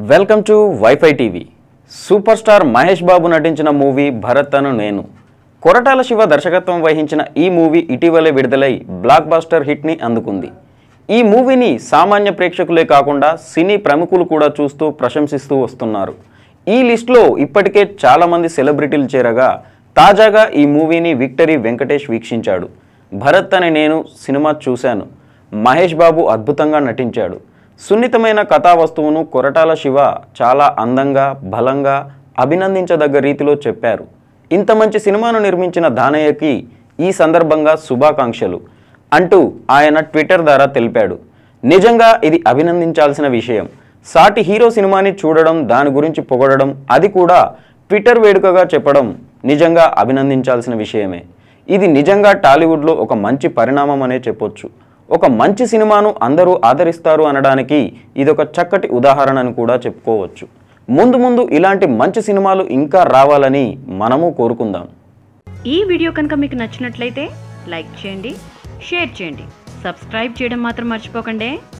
welcome to WiFi TV superstar Mahesh Babu నటించిన movie Bharat అను నేను కొరటాల శివ దర్శకత్వం వహించిన ఈ మూవీ ఇటీవలే విడుదలై బ్లాక్ బాస్టర్ హిట్ని అందుకుంది ఈ మూవీని సామాన్య ప్రేక్షకులే కాకుండా సినీ ప్రముఖులు కూడా చూస్తూ ప్రశంసిస్తూ వస్తున్నారు ఈ లిస్ట్లో ఇప్పటికే చాలామంది సెలబ్రిటీలు చేరగా తాజాగా ఈ మూవీని విక్టరీ వెంకటేష్ వీక్షించాడు భరత్ అని నేను సినిమా చూశాను మహేష్ బాబు అద్భుతంగా నటించాడు సున్నితమైన కథా వస్తువును కొరటాల శివ చాలా అందంగా బలంగా అభినందించదగ్గ రీతిలో చెప్పారు ఇంత మంచి సినిమాను నిర్మించిన దానయ్యకి ఈ సందర్భంగా శుభాకాంక్షలు అంటూ ఆయన ట్విట్టర్ ద్వారా తెలిపాడు నిజంగా ఇది అభినందించాల్సిన విషయం సాటి హీరో సినిమాని చూడడం దాని గురించి పొగడడం అది కూడా ట్విట్టర్ వేడుకగా చెప్పడం నిజంగా అభినందించాల్సిన విషయమే ఇది నిజంగా టాలీవుడ్లో ఒక మంచి పరిణామం అనే చెప్పొచ్చు ఒక మంచి సినిమాను అందరూ ఆదరిస్తారు అనడానికి ఇదొక చక్కటి ఉదాహరణ అని కూడా చెప్పుకోవచ్చు ముందు ముందు ఇలాంటి మంచి సినిమాలు ఇంకా రావాలని మనము కోరుకుందాం ఈ వీడియో కనుక మీకు నచ్చినట్లయితే లైక్ చేయండి షేర్ చేయండి సబ్స్క్రైబ్ చేయడం మాత్రం మర్చిపోకండి